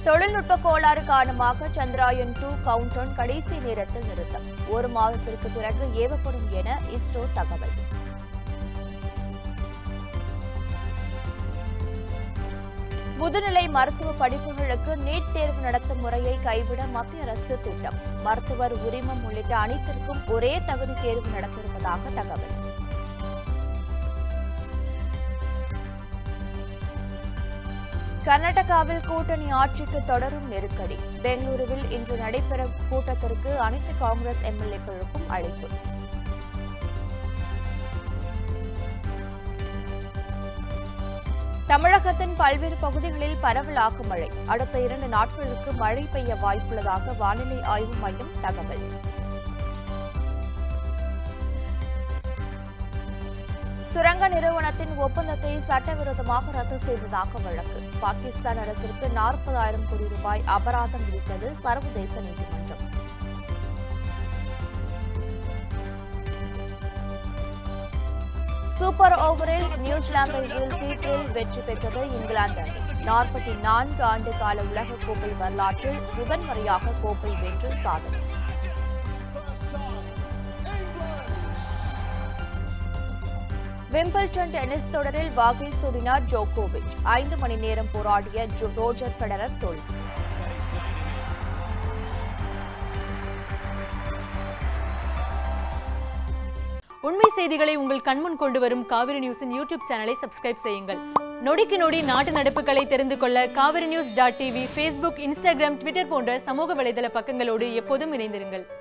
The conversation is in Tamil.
தொழில்நுட்ப கோளாறு காரணமாக சந்திராயன் டூ கவுண்டவுன் கடைசி நேரத்தில் நிறுத்தம் ஒரு மாதத்திற்கு பிறகு ஏவப்படும் என இஸ்ரோ தகவல் முதுநிலை மருத்துவ படிப்புகளுக்கு நீட் தேர்வு நடத்தும் முறையை கைவிட மத்திய அரசு திட்டம் மருத்துவர் உரிமம் உள்ளிட்ட அனைத்திற்கும் ஒரே தகுதி தேர்வு நடத்திருப்பதாக தகவல் கர்நாடகாவில் கூட்டணி ஆட்சிக்கு தொடரும் நெருக்கடி பெங்களூருவில் இன்று நடைபெறும் கூட்டத்திற்கு அனைத்து காங்கிரஸ் எம்எல்ஏக்களுக்கும் அழைப்பு தமிழகத்தின் பல்வேறு பகுதிகளில் பரவலாக மழை அடுத்த இரண்டு நாட்களுக்கு மழை பெய்ய வாய்ப்புள்ளதாக வானிலை ஆய்வு மையம் தகவல் சுரங்க நிறுவனத்தின் ஒப்பந்தத்தை சட்டவிரோதமாக ரத்து செய்ததாக வழக்கு பாகிஸ்தான் அரசிற்கு நாற்பதாயிரம் கோடி ரூபாய் அபராதம் விதித்தது சர்வதேச நீதிமன்றம் சூப்பர் ஓவரில் நியூசிலாந்தை வீழ்த்தி ட்ரில் வெற்றி பெற்றது இங்கிலாந்து அணி நாற்பத்தி நான்கு ஆண்டு கால உலக கோப்பை வரலாற்றில் முதன்முறையாக கோப்பை வென்று சாதனை விம்பிள்டன் டென்னிஸ் தொடரில் வாகை சூடினார் ஜோகோவிச் ஐந்து மணி நேரம் போராடிய ஜோ- ரோஜர் ஃபெடரர் தோல்வி உண்மை செய்திகளை உங்கள் கண்முன் கொண்டு வரும் காவிரி நியூஸின் யூடியூப் சேனலை சப்ஸ்கிரைப் செய்யுங்கள் நொடிக்கு நொடி நாட்டு நடப்புகளை தெரிந்து கொள்ள Kaveri news dot TV Facebook Instagram Twitter போன்ற சமூக வலைதள பக்கங்களோடு எப்போதும் இணைந்திருங்கள்